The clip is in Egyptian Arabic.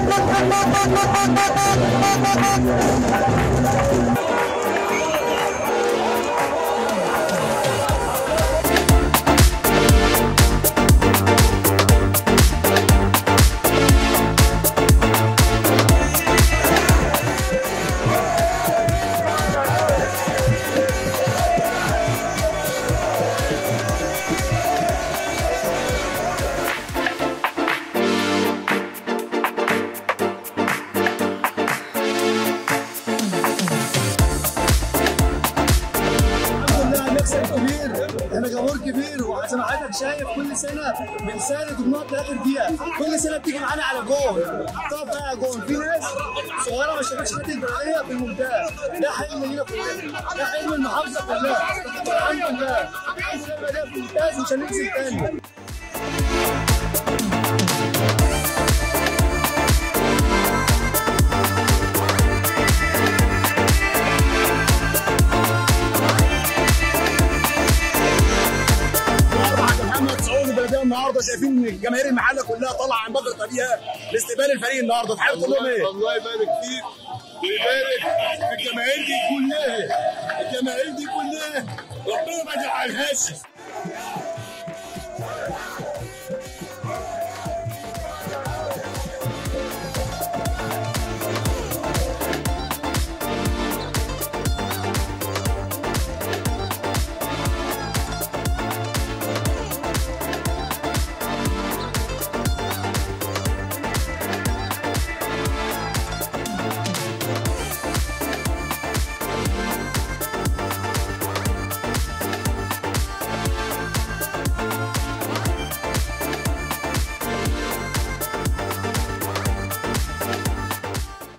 الحمد لله مكسب كبير احنا جمهور كبير وزي ما حضرتك شايف كل سنه بنساند وبنقعد لاخر دقيقه كل سنه بتيجي معانا على جول تقف بقى على جول في ناس صغيره ما شافتش نادي البلديه في الممتاز ده حلم لينا كلنا ده حلم المحافظه كلها الحمد لله الحمد لله البلديه في الممتاز مش هننزل تاني بعد محمد سعود البلديه النهارده شايفين الجماهير المحله كلها طالعه عن بدر طريقها لاستقبال الفريق النهارده تحب تقول لهم ايه؟ الله يبارك فيك ويبارك في الجماهير دي كلها الجماهير دي كلها ربنا ما يزعلهاش